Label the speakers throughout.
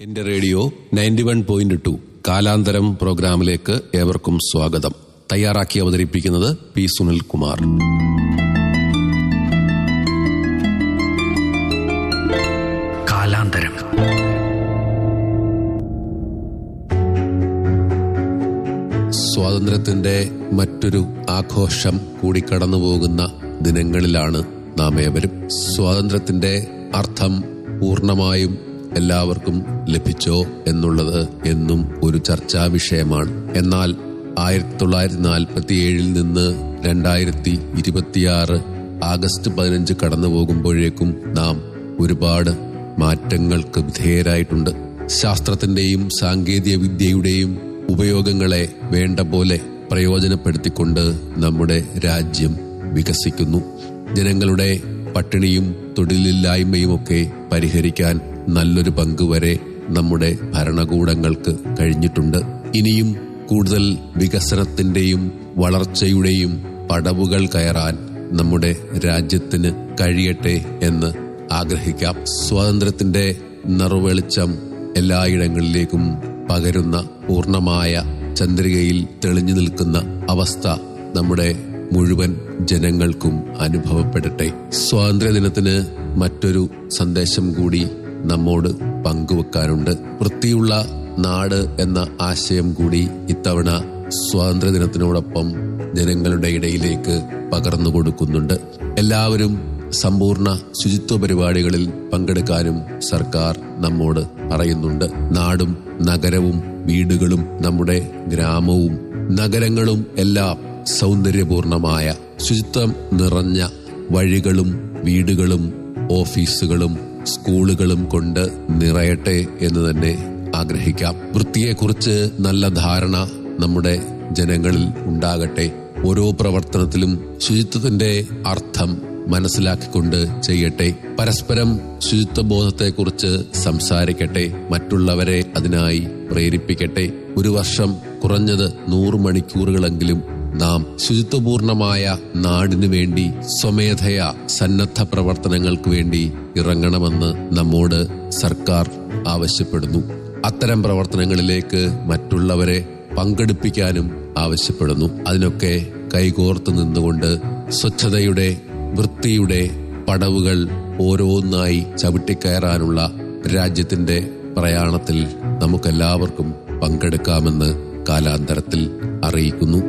Speaker 1: എന്റെ radio ninety one point two കാലാന്തരം പ്രോഗ്രാമിലേക്ക് ഏവർക്കും സ്വാഗതം തയ്യാറാക്കി അവതരിപ്പിക്കുന്നത് പി സുനിൽ കുമാർ
Speaker 2: കാലാന്തരം
Speaker 1: സ്വാതന്ത്ര്യത്തിന്റെ മറ്റൊരു ആഘോഷം കൂടി കടന്നുപോകുന്ന ദിനങ്ങളിലാണ് നാം ഏവരും സ്വാതന്ത്ര്യത്തിന്റെ അർത്ഥം പൂർണ്ണമായും എല്ലാവർക്കും ലഭിച്ചോ എന്നുള്ളത് എന്നും ഒരു ചർച്ചാ വിഷയമാണ് എന്നാൽ ആയിരത്തി തൊള്ളായിരത്തി നാൽപ്പത്തി ഏഴിൽ നിന്ന് രണ്ടായിരത്തി ഇരുപത്തിയാറ് ആഗസ്റ്റ് പതിനഞ്ച് കടന്നു പോകുമ്പോഴേക്കും നാം ഒരുപാട് മാറ്റങ്ങൾക്ക് വിധേയരായിട്ടുണ്ട് ശാസ്ത്രത്തിന്റെയും സാങ്കേതിക വിദ്യയുടെയും ഉപയോഗങ്ങളെ വേണ്ട പോലെ പ്രയോജനപ്പെടുത്തിക്കൊണ്ട് നമ്മുടെ രാജ്യം വികസിക്കുന്നു ജനങ്ങളുടെ പട്ടിണിയും തൊഴിലില്ലായ്മയും ഒക്കെ പരിഹരിക്കാൻ നല്ലൊരു പങ്ക് വരെ നമ്മുടെ ഭരണകൂടങ്ങൾക്ക് കഴിഞ്ഞിട്ടുണ്ട് ഇനിയും കൂടുതൽ വികസനത്തിന്റെയും വളർച്ചയുടെയും പടവുകൾ കയറാൻ നമ്മുടെ രാജ്യത്തിന് കഴിയട്ടെ എന്ന് ആഗ്രഹിക്കാം സ്വാതന്ത്ര്യത്തിന്റെ നിറവെളിച്ചം എല്ലായിടങ്ങളിലേക്കും പകരുന്ന പൂർണമായ ചന്ദ്രികയിൽ തെളിഞ്ഞു നിൽക്കുന്ന അവസ്ഥ നമ്മുടെ മുഴുവൻ ജനങ്ങൾക്കും അനുഭവപ്പെടട്ടെ സ്വാതന്ത്ര്യദിനത്തിന് മറ്റൊരു സന്ദേശം കൂടി നമ്മോട് പങ്കുവെക്കാനുണ്ട് വൃത്തിയുള്ള നാട് എന്ന ആശയം കൂടി ഇത്തവണ സ്വാതന്ത്ര്യദിനത്തിനോടൊപ്പം ജനങ്ങളുടെ ഇടയിലേക്ക് പകർന്നു കൊടുക്കുന്നുണ്ട് എല്ലാവരും സമ്പൂർണ്ണ ശുചിത്വ പരിപാടികളിൽ പങ്കെടുക്കാനും സർക്കാർ നമ്മോട് പറയുന്നുണ്ട് നാടും നഗരവും വീടുകളും നമ്മുടെ ഗ്രാമവും നഗരങ്ങളും എല്ലാം സൗന്ദര്യപൂർണമായ ശുചിത്വം നിറഞ്ഞ വഴികളും വീടുകളും ഓഫീസുകളും സ്കൂളുകളും കൊണ്ട് നിറയട്ടെ എന്ന് തന്നെ ആഗ്രഹിക്കാം വൃത്തിയെക്കുറിച്ച് നല്ല ധാരണ നമ്മുടെ ജനങ്ങളിൽ ഉണ്ടാകട്ടെ ഓരോ പ്രവർത്തനത്തിലും ശുചിത്വത്തിന്റെ അർത്ഥം മനസ്സിലാക്കിക്കൊണ്ട് ചെയ്യട്ടെ പരസ്പരം ശുചിത്വ ബോധത്തെക്കുറിച്ച് സംസാരിക്കട്ടെ മറ്റുള്ളവരെ അതിനായി പ്രേരിപ്പിക്കട്ടെ ഒരു വർഷം കുറഞ്ഞത് നൂറ് മണിക്കൂറുകളെങ്കിലും നാം ശുചിത്വപൂർണമായ നാടിനു വേണ്ടി സ്വമേധയാ സന്നദ്ധ പ്രവർത്തനങ്ങൾക്ക് വേണ്ടി ഇറങ്ങണമെന്ന് നമ്മോട് സർക്കാർ ആവശ്യപ്പെടുന്നു അത്തരം പ്രവർത്തനങ്ങളിലേക്ക് മറ്റുള്ളവരെ പങ്കെടുപ്പിക്കാനും ആവശ്യപ്പെടുന്നു അതിനൊക്കെ കൈകോർത്ത് നിന്നുകൊണ്ട് സ്വച്ഛതയുടെ വൃത്തിയുടെ പടവുകൾ ഓരോന്നായി ചവിട്ടിക്കയറാനുള്ള രാജ്യത്തിന്റെ പ്രയാണത്തിൽ നമുക്കെല്ലാവർക്കും പങ്കെടുക്കാമെന്ന് കാലാന്തരത്തിൽ അറിയിക്കുന്നു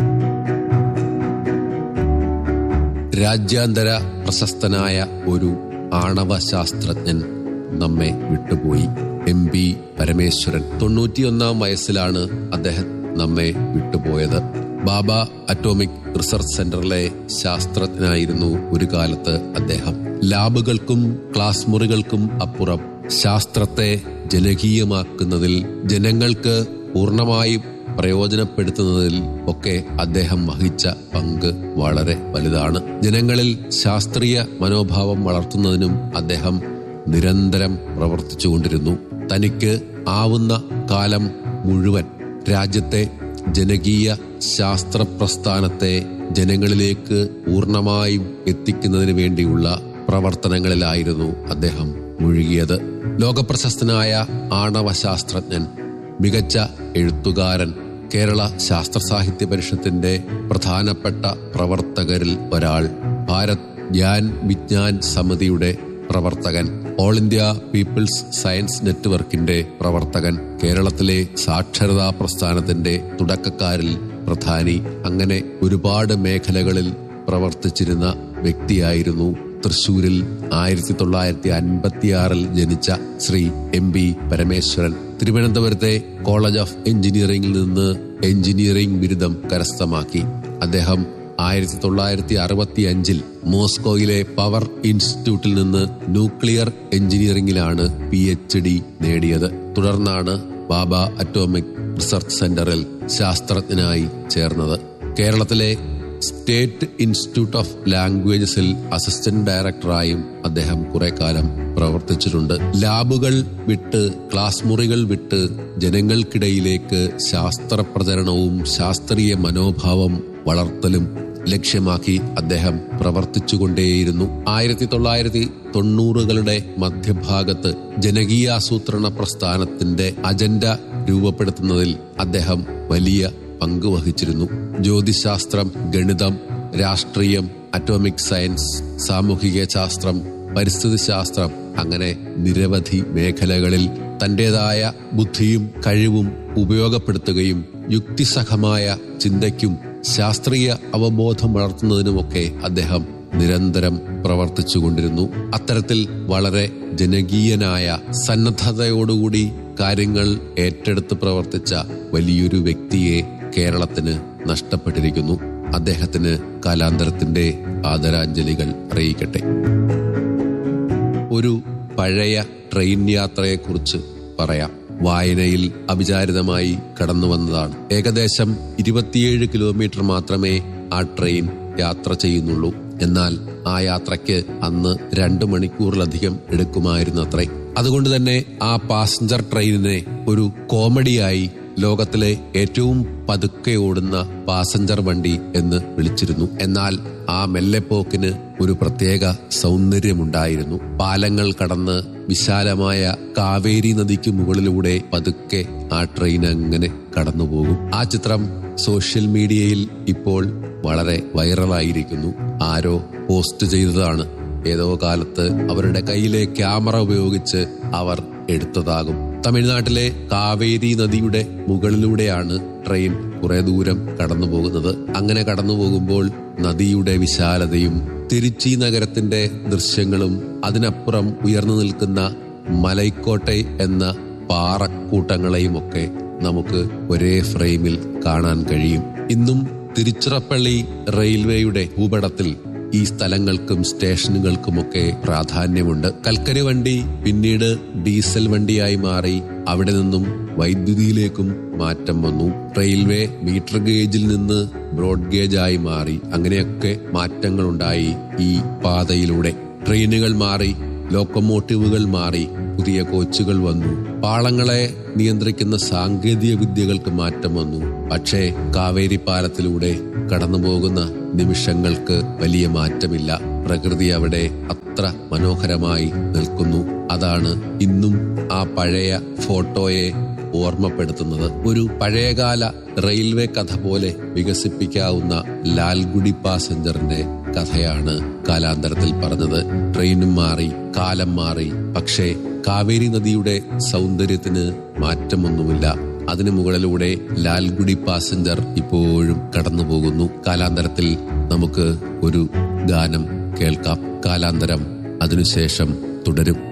Speaker 1: രാജ്യാന്തര പ്രശസ്തനായ ഒരു ആണവ ശാസ്ത്രജ്ഞൻ നമ്മെ വിട്ടുപോയി എം പി പരമേശ്വരൻ തൊണ്ണൂറ്റിയൊന്നാം വയസ്സിലാണ് അദ്ദേഹം നമ്മെ വിട്ടുപോയത് ബാബ അറ്റോമിക് റിസർച്ച് സെന്ററിലെ ശാസ്ത്രജ്ഞനായിരുന്നു ഒരു കാലത്ത് അദ്ദേഹം ലാബുകൾക്കും ക്ലാസ് മുറികൾക്കും അപ്പുറം ശാസ്ത്രത്തെ ജനകീയമാക്കുന്നതിൽ ജനങ്ങൾക്ക് പൂർണ്ണമായും പ്രയോജനപ്പെടുത്തുന്നതിൽ ഒക്കെ അദ്ദേഹം വഹിച്ച പങ്ക് വളരെ വലുതാണ് ജനങ്ങളിൽ ശാസ്ത്രീയ മനോഭാവം വളർത്തുന്നതിനും അദ്ദേഹം നിരന്തരം പ്രവർത്തിച്ചുകൊണ്ടിരുന്നു തനിക്ക് ആവുന്ന കാലം മുഴുവൻ രാജ്യത്തെ ജനകീയ ശാസ്ത്ര പ്രസ്ഥാനത്തെ ജനങ്ങളിലേക്ക് പൂർണ്ണമായും എത്തിക്കുന്നതിന് വേണ്ടിയുള്ള പ്രവർത്തനങ്ങളിലായിരുന്നു അദ്ദേഹം മുഴുകിയത് ലോകപ്രശസ്തനായ ആണവ ശാസ്ത്രജ്ഞൻ മികച്ച എഴുത്തുകാരൻ കേരള ശാസ്ത്ര സാഹിത്യ പരിഷത്തിന്റെ പ്രധാനപ്പെട്ട പ്രവർത്തകരിൽ ഒരാൾ ഭാരത് ജ്ഞാൻ വിജ്ഞാൻ സമിതിയുടെ പ്രവർത്തകൻ ഓൾ ഇന്ത്യ പീപ്പിൾസ് സയൻസ് നെറ്റ്വർക്കിന്റെ പ്രവർത്തകൻ കേരളത്തിലെ സാക്ഷരതാ പ്രസ്ഥാനത്തിന്റെ തുടക്കക്കാരിൽ പ്രധാനി അങ്ങനെ ഒരുപാട് മേഖലകളിൽ പ്രവർത്തിച്ചിരുന്ന വ്യക്തിയായിരുന്നു തൃശൂരിൽ ആയിരത്തി തൊള്ളായിരത്തി അൻപത്തിയാറിൽ ജനിച്ച ശ്രീ എം പി പരമേശ്വരൻ തിരുവനന്തപുരത്തെ കോളേജ് ഓഫ് എഞ്ചിനീയറിംഗിൽ നിന്ന് എഞ്ചിനീയറിംഗ് ബിരുദം കരസ്ഥമാക്കി അദ്ദേഹം ആയിരത്തി തൊള്ളായിരത്തി അറുപത്തി അഞ്ചിൽ മോസ്കോയിലെ പവർ ഇൻസ്റ്റിറ്റ്യൂട്ടിൽ നിന്ന് ന്യൂക്ലിയർ എഞ്ചിനീയറിംഗിലാണ് പി എച്ച് ഡി നേടിയത് തുടർന്നാണ് ബാബ അറ്റോമിക് റിസർച്ച് സെന്ററിൽ ശാസ്ത്രജ്ഞനായി ചേർന്നത് കേരളത്തിലെ സ്റ്റേറ്റ് ഇൻസ്റ്റിറ്റ്യൂട്ട് ഓഫ് ലാംഗ്വേജസിൽ അസിസ്റ്റന്റ് ഡയറക്ടറായും അദ്ദേഹം കുറെ കാലം പ്രവർത്തിച്ചിട്ടുണ്ട് ലാബുകൾ വിട്ട് ക്ലാസ് മുറികൾ വിട്ട് ജനങ്ങൾക്കിടയിലേക്ക് ശാസ്ത്ര പ്രചരണവും ശാസ്ത്രീയ മനോഭാവം വളർത്തലും ലക്ഷ്യമാക്കി അദ്ദേഹം പ്രവർത്തിച്ചുകൊണ്ടേയിരുന്നു ആയിരത്തി തൊള്ളായിരത്തി തൊണ്ണൂറുകളുടെ മധ്യഭാഗത്ത് ജനകീയാസൂത്രണ പ്രസ്ഥാനത്തിന്റെ അജണ്ട രൂപപ്പെടുത്തുന്നതിൽ അദ്ദേഹം വലിയ പങ്ക് വഹിച്ചിരുന്നു ജ്യോതിശാസ്ത്രം ഗണിതം രാഷ്ട്രീയം അറ്റോമിക് സയൻസ് സാമൂഹിക ശാസ്ത്രം പരിസ്ഥിതി ശാസ്ത്രം അങ്ങനെ നിരവധി മേഖലകളിൽ തന്റേതായ ബുദ്ധിയും കഴിവും ഉപയോഗപ്പെടുത്തുകയും യുക്തിസഹമായ ചിന്തയ്ക്കും ശാസ്ത്രീയ അവബോധം വളർത്തുന്നതിനുമൊക്കെ അദ്ദേഹം നിരന്തരം പ്രവർത്തിച്ചുകൊണ്ടിരുന്നു അത്തരത്തിൽ വളരെ ജനകീയനായ സന്നദ്ധതയോടുകൂടി കാര്യങ്ങൾ ഏറ്റെടുത്ത് പ്രവർത്തിച്ച വലിയൊരു വ്യക്തിയെ കേരളത്തിന് നഷ്ടപ്പെട്ടിരിക്കുന്നു അദ്ദേഹത്തിന് കാലാന്തരത്തിന്റെ ആദരാഞ്ജലികൾ അറിയിക്കട്ടെ ഒരു പഴയ ട്രെയിൻ യാത്രയെക്കുറിച്ച് പറയാം വായനയിൽ അവിചാരിതമായി കടന്നു വന്നതാണ് ഏകദേശം ഇരുപത്തിയേഴ് കിലോമീറ്റർ മാത്രമേ ആ ട്രെയിൻ യാത്ര ചെയ്യുന്നുള്ളൂ എന്നാൽ ആ യാത്രയ്ക്ക് അന്ന് രണ്ടു മണിക്കൂറിലധികം എടുക്കുമായിരുന്നു അത്രേ അതുകൊണ്ട് തന്നെ ആ പാസഞ്ചർ ട്രെയിനിനെ ഒരു കോമഡിയായി ലോകത്തിലെ ഏറ്റവും പതുക്കെ ഓടുന്ന പാസഞ്ചർ വണ്ടി എന്ന് വിളിച്ചിരുന്നു എന്നാൽ ആ മെല്ലെപ്പോക്കിന് ഒരു പ്രത്യേക സൗന്ദര്യമുണ്ടായിരുന്നു പാലങ്ങൾ കടന്ന് വിശാലമായ കാവേരി നദിക്ക് മുകളിലൂടെ പതുക്കെ ആ ട്രെയിൻ അങ്ങനെ കടന്നുപോകും ആ ചിത്രം സോഷ്യൽ മീഡിയയിൽ ഇപ്പോൾ വളരെ വൈറലായിരിക്കുന്നു ആരോ പോസ്റ്റ് ചെയ്തതാണ് ഏതോ കാലത്ത് അവരുടെ കയ്യിലെ ക്യാമറ ഉപയോഗിച്ച് അവർ എടുത്തതാകും തമിഴ്നാട്ടിലെ കാവേരി നദിയുടെ മുകളിലൂടെയാണ് ട്രെയിൻ കുറെ ദൂരം കടന്നു പോകുന്നത് അങ്ങനെ കടന്നു പോകുമ്പോൾ നദിയുടെ വിശാലതയും തിരുച്ചി നഗരത്തിന്റെ ദൃശ്യങ്ങളും അതിനപ്പുറം ഉയർന്നു നിൽക്കുന്ന മലൈക്കോട്ടെ എന്ന പാറക്കൂട്ടങ്ങളെയും ഒക്കെ നമുക്ക് ഒരേ ഫ്രെയിമിൽ കാണാൻ കഴിയും ഇന്നും തിരുച്ചിറപ്പള്ളി റെയിൽവേയുടെ ഭൂപടത്തിൽ ഈ സ്ഥലങ്ങൾക്കും സ്റ്റേഷനുകൾക്കുമൊക്കെ പ്രാധാന്യമുണ്ട് കൽക്കരി വണ്ടി പിന്നീട് ഡീസൽ വണ്ടിയായി മാറി അവിടെ നിന്നും വൈദ്യുതിയിലേക്കും മാറ്റം വന്നു റെയിൽവേ മീറ്റർ ഗേജിൽ നിന്ന് ബ്രോഡ് ഗേജായി മാറി അങ്ങനെയൊക്കെ മാറ്റങ്ങളുണ്ടായി ഈ പാതയിലൂടെ ട്രെയിനുകൾ മാറി ലോക്കോമോട്ടീവുകൾ മാറി പുതിയ കോച്ചുകൾ വന്നു പാളങ്ങളെ നിയന്ത്രിക്കുന്ന സാങ്കേതിക വിദ്യകൾക്ക് മാറ്റം വന്നു പക്ഷേ കാവേരി പാലത്തിലൂടെ കടന്നുപോകുന്ന നിമിഷങ്ങൾക്ക് വലിയ മാറ്റമില്ല പ്രകൃതി അവിടെ അത്ര മനോഹരമായി നിൽക്കുന്നു അതാണ് ഇന്നും ആ പഴയ ഫോട്ടോയെ ഓർമ്മപ്പെടുത്തുന്നത് ഒരു പഴയകാല റെയിൽവേ കഥ പോലെ വികസിപ്പിക്കാവുന്ന ലാൽഗുഡി പാസഞ്ചറിന്റെ കഥയാണ് കാലാന്തരത്തിൽ പറഞ്ഞത് ട്രെയിനും മാറി കാലം മാറി പക്ഷേ കാവേരി നദിയുടെ സൗന്ദര്യത്തിന് മാറ്റമൊന്നുമില്ല അതിനു മുകളിലൂടെ ലാൽഗുഡി പാസഞ്ചർ ഇപ്പോഴും കടന്നുപോകുന്നു കാലാന്തരത്തിൽ നമുക്ക് ഒരു ഗാനം കേൾക്കാം കാലാന്തരം അതിനുശേഷം തുടരും